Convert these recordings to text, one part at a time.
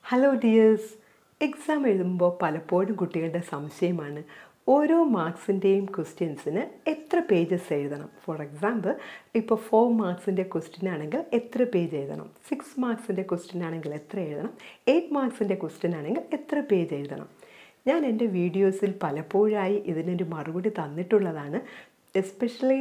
hello dears exam എഴുതുമ്പോൾ പലപ്പോഴും കുട്ടികളുടെ സംശയമാണ് ഓരോ മാർക്സിൻ്റെയും ക്വസ്റ്റ്യൻസിന് എത്ര പേജസ് എഴുതണം ഫോർ എക്സാമ്പിൾ ഇപ്പോൾ ഫോർ മാർക്സിൻ്റെ ക്വസ്റ്റ്യൻ ആണെങ്കിൽ എത്ര പേജ് എഴുതണം സിക്സ് മാർക്സിൻ്റെ ക്വസ്റ്റ്യൻ ആണെങ്കിൽ എത്ര എഴുതണം എയ്റ്റ് മാർക്സിൻ്റെ ക്വസ്റ്റ്യൻ ആണെങ്കിൽ എത്ര പേജ് എഴുതണം ഞാൻ എൻ്റെ വീഡിയോസിൽ പലപ്പോഴായി ഇതിനൊരു മറുപടി തന്നിട്ടുള്ളതാണ് എസ്പെഷ്യലി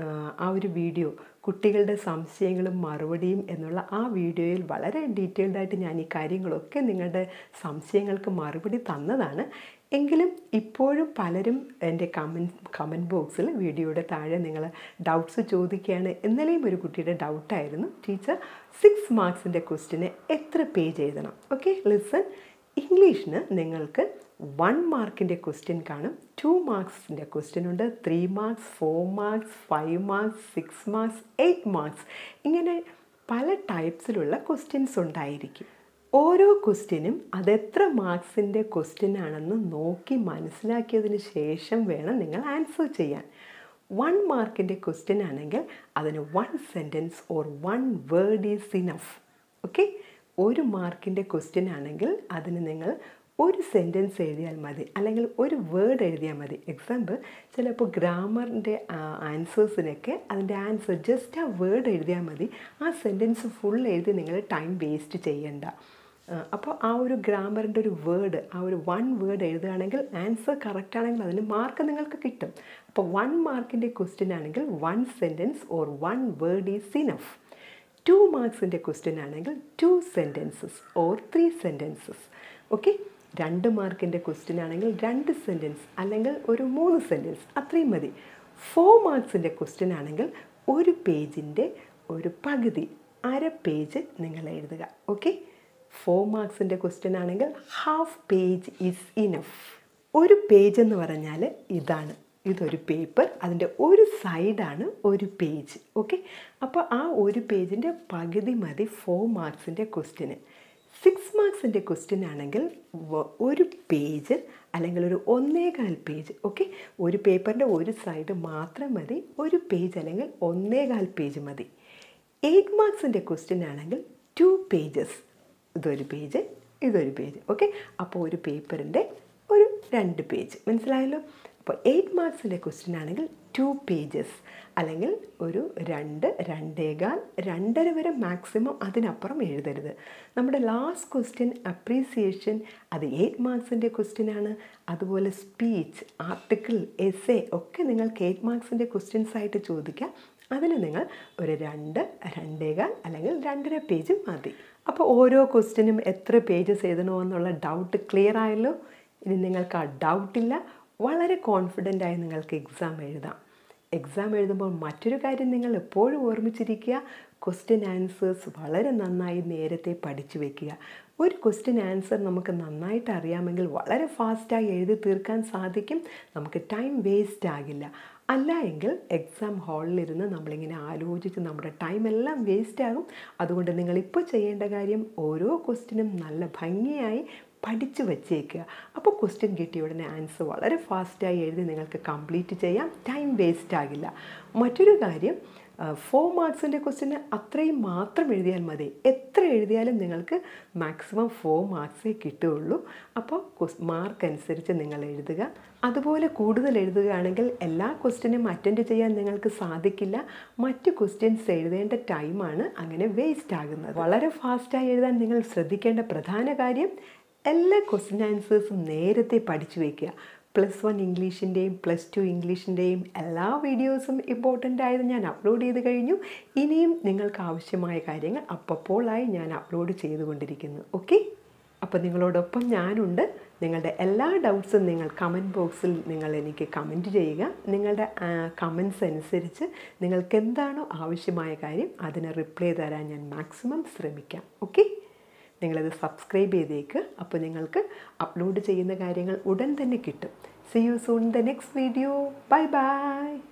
ആ ഒരു വീഡിയോ കുട്ടികളുടെ സംശയങ്ങളും മറുപടിയും എന്നുള്ള ആ വീഡിയോയിൽ വളരെ ഡീറ്റെയിൽഡ് ആയിട്ട് ഞാൻ ഈ കാര്യങ്ങളൊക്കെ നിങ്ങളുടെ സംശയങ്ങൾക്ക് മറുപടി തന്നതാണ് എങ്കിലും ഇപ്പോഴും പലരും എൻ്റെ കമൻറ്റ് കമൻറ്റ് ബോക്സിൽ വീഡിയോയുടെ താഴെ നിങ്ങൾ ഡൗട്ട്സ് ചോദിക്കുകയാണ് ഇന്നലെയും ഒരു കുട്ടിയുടെ ഡൗട്ടായിരുന്നു ടീച്ചർ സിക്സ് മാർക്സിൻ്റെ ക്വസ്റ്റിന് എത്ര പേജ് എഴുതണം ഓക്കെ ലിസൺ ഇംഗ്ലീഷിന് നിങ്ങൾക്ക് വൺ മാർക്കിൻ്റെ ക്വസ്റ്റ്യൻ കാണും ടു മാർക്സിൻ്റെ ക്വസ്റ്റ്യൻ ഉണ്ട് three marks four marks five marks six marks eight marks ഇങ്ങനെ പല ടൈപ്സിലുള്ള ക്വസ്റ്റ്യൻസ് ഉണ്ടായിരിക്കും ഓരോ ക്വസ്റ്റ്യനും അതെത്ര മാർക്സിൻ്റെ ക്വസ്റ്റ്യൻ ആണെന്ന് നോക്കി മനസ്സിലാക്കിയതിന് ശേഷം വേണം നിങ്ങൾ ആൻസർ ചെയ്യാൻ വൺ മാർക്കിൻ്റെ ക്വസ്റ്റ്യൻ ആണെങ്കിൽ അതിന് one sentence or one word is enough okay ഒരു മാർക്കിൻ്റെ ക്വസ്റ്റ്യൻ ആണെങ്കിൽ അതിന് നിങ്ങൾ ഒരു സെൻറ്റൻസ് എഴുതിയാൽ മതി അല്ലെങ്കിൽ ഒരു വേർഡ് എഴുതിയാൽ മതി എക്സാമ്പിൾ ചിലപ്പോൾ ഗ്രാമറിൻ്റെ ആൻസേഴ്സിനൊക്കെ അതിൻ്റെ ആൻസർ ജസ്റ്റ് ആ വേർഡ് എഴുതിയാൽ മതി ആ സെൻറ്റൻസ് ഫുൾ എഴുതി നിങ്ങൾ ടൈം വേസ്റ്റ് ചെയ്യണ്ട അപ്പോൾ ആ ഒരു ഗ്രാമറിൻ്റെ ഒരു വേർഡ് ആ ഒരു വൺ വേർഡ് എഴുതുകയാണെങ്കിൽ ആൻസർ കറക്റ്റ് ആണെങ്കിൽ അതിന് മാർക്ക് നിങ്ങൾക്ക് കിട്ടും അപ്പോൾ വൺ മാർക്കിൻ്റെ ക്വസ്റ്റ്യൻ ആണെങ്കിൽ one sentence or one word is enough two മാർക്സിൻ്റെ ക്വസ്റ്റ്യൻ ആണെങ്കിൽ two sentences or three sentences okay രണ്ട് മാർക്കിൻ്റെ ക്വസ്റ്റ്യൻ ആണെങ്കിൽ രണ്ട് സെൻറ്റൻസ് അല്ലെങ്കിൽ ഒരു മൂന്ന് സെൻറ്റൻസ് അത്രയും മതി ഫോർ മാർക്സിൻ്റെ ക്വസ്റ്റ്യൻ ആണെങ്കിൽ ഒരു പേജിൻ്റെ ഒരു പകുതി അര പേജ് നിങ്ങൾ എഴുതുക ഓക്കെ ഫോർ മാർക്സിൻ്റെ ക്വസ്റ്റ്യൻ ആണെങ്കിൽ ഹാഫ് പേജ് ഈസ് ഇനഫ് ഒരു പേജ് എന്ന് പറഞ്ഞാൽ ഇതാണ് ഇതൊരു പേപ്പർ അതിൻ്റെ ഒരു സൈഡാണ് ഒരു പേജ് ഓക്കെ അപ്പോൾ ആ ഒരു പേജിൻ്റെ പകുതി മതി ഫോർ മാർക്സിൻ്റെ ക്വസ്റ്റ്യന് സിക്സ് മാർക്സിൻ്റെ ക്വസ്റ്റ്യൻ ആണെങ്കിൽ ഒരു പേജ് അല്ലെങ്കിൽ ഒരു ഒന്നേകാൽ പേജ് ഓക്കെ ഒരു പേപ്പറിൻ്റെ ഒരു സൈഡ് മാത്രം മതി ഒരു പേജ് അല്ലെങ്കിൽ ഒന്നേകാൽ പേജ് മതി എയ്റ്റ് മാർക്സിൻ്റെ ക്വസ്റ്റ്യൻ ആണെങ്കിൽ ടു പേജസ് ഇതൊരു പേജ് ഇതൊരു പേജ് ഓക്കെ അപ്പോൾ ഒരു പേപ്പറിൻ്റെ ഒരു രണ്ട് പേജ് മനസ്സിലായല്ലോ അപ്പോൾ എയ്റ്റ് മാർക്സിൻ്റെ ക്വസ്റ്റ്യൻ ആണെങ്കിൽ ടു പേജസ് അല്ലെങ്കിൽ ഒരു രണ്ട് രണ്ടേകാൽ രണ്ടര വരെ മാക്സിമം അതിനപ്പുറം എഴുതരുത് നമ്മുടെ ലാസ്റ്റ് ക്വസ്റ്റ്യൻ അപ്രീസിയേഷൻ അത് എയ്റ്റ് മാർക്സിൻ്റെ ക്വസ്റ്റ്യൻ ആണ് അതുപോലെ സ്പീച്ച് ആർട്ടിക്കിൾ എസ് എ ഒക്കെ നിങ്ങൾക്ക് എയ്റ്റ് മാർക്സിൻ്റെ ക്വസ്റ്റ്യൻസ് ആയിട്ട് ചോദിക്കാം അതിന് നിങ്ങൾ ഒരു രണ്ട് രണ്ടേകാൽ അല്ലെങ്കിൽ രണ്ടര പേജ് മതി അപ്പോൾ ഓരോ ക്വസ്റ്റ്യനും എത്ര പേജസ് എഴുതണമെന്നുള്ള ഡൗട്ട് ക്ലിയർ ആയല്ലോ ഇനി നിങ്ങൾക്ക് ആ ഡൗട്ടില്ല വളരെ കോൺഫിഡൻ്റ് ആയി നിങ്ങൾക്ക് എക്സാം എഴുതാം എക്സാം എഴുതുമ്പോൾ മറ്റൊരു കാര്യം നിങ്ങൾ എപ്പോഴും ഓർമ്മിച്ചിരിക്കുക ക്വസ്റ്റ്യൻ ആൻസേഴ്സ് വളരെ നന്നായി നേരത്തെ പഠിച്ചു വെക്കുക ഒരു ക്വസ്റ്റ്യൻ ആൻസർ നമുക്ക് നന്നായിട്ട് അറിയാമെങ്കിൽ വളരെ ഫാസ്റ്റായി എഴുതി തീർക്കാൻ സാധിക്കും നമുക്ക് ടൈം വേസ്റ്റ് ആകില്ല അല്ല എങ്കിൽ എക്സാം ഹാളിലിരുന്ന് നമ്മളിങ്ങനെ ആലോചിച്ച് നമ്മുടെ ടൈം എല്ലാം വേസ്റ്റ് ആകും അതുകൊണ്ട് നിങ്ങൾ ഇപ്പോൾ ചെയ്യേണ്ട കാര്യം ഓരോ ക്വസ്റ്റിനും നല്ല ഭംഗിയായി പഠിച്ചു വച്ചേക്കുക അപ്പോൾ ക്വസ്റ്റ്യൻ കിട്ടിയ ഉടനെ ആൻസർ വളരെ ഫാസ്റ്റായി എഴുതി നിങ്ങൾക്ക് കംപ്ലീറ്റ് ചെയ്യാം ടൈം വേസ്റ്റ് ആകില്ല മറ്റൊരു കാര്യം ഫോർ മാർക്സിൻ്റെ ക്വസ്റ്റിന് അത്രയും മാത്രം എഴുതിയാൽ മതി എത്ര എഴുതിയാലും നിങ്ങൾക്ക് മാക്സിമം ഫോർ മാർക്സേ കിട്ടുകയുള്ളൂ അപ്പോൾ മാർക്ക് അനുസരിച്ച് നിങ്ങൾ എഴുതുക അതുപോലെ കൂടുതൽ എഴുതുകയാണെങ്കിൽ എല്ലാ ക്വസ്റ്റിനും അറ്റൻഡ് ചെയ്യാൻ നിങ്ങൾക്ക് സാധിക്കില്ല മറ്റ് ക്വസ്റ്റ്യൻസ് എഴുതേണ്ട ടൈമാണ് അങ്ങനെ വേസ്റ്റ് ആകുന്നത് വളരെ ഫാസ്റ്റായി എഴുതാൻ നിങ്ങൾ ശ്രദ്ധിക്കേണ്ട പ്രധാന കാര്യം എല്ലാ ക്വസ്റ്റ്യൻ ആൻസേഴ്സും നേരത്തെ പഠിച്ചു വയ്ക്കുക പ്ലസ് വൺ ഇംഗ്ലീഷിൻ്റെയും പ്ലസ് ടു ഇംഗ്ലീഷിൻ്റെയും എല്ലാ വീഡിയോസും ഇമ്പോർട്ടൻ്റ് ആയത് ഞാൻ അപ്ലോഡ് ചെയ്ത് കഴിഞ്ഞു ഇനിയും നിങ്ങൾക്ക് ആവശ്യമായ കാര്യങ്ങൾ അപ്പപ്പോളായി ഞാൻ അപ്ലോഡ് ചെയ്തുകൊണ്ടിരിക്കുന്നു ഓക്കെ അപ്പോൾ നിങ്ങളോടൊപ്പം ഞാനുണ്ട് നിങ്ങളുടെ എല്ലാ ഡൗട്ട്സും നിങ്ങൾ കമൻറ്റ് ബോക്സിൽ നിങ്ങൾ എനിക്ക് കമൻറ്റ് ചെയ്യുക നിങ്ങളുടെ കമൻസ് അനുസരിച്ച് നിങ്ങൾക്ക് എന്താണോ ആവശ്യമായ കാര്യം അതിന് റിപ്ലൈ തരാൻ ഞാൻ മാക്സിമം ശ്രമിക്കാം ഓക്കെ നിങ്ങളത് സബ്സ്ക്രൈബ് ചെയ്തേക്ക് അപ്പോൾ നിങ്ങൾക്ക് അപ്ലോഡ് ചെയ്യുന്ന കാര്യങ്ങൾ ഉടൻ തന്നെ കിട്ടും see you soon the next video bye by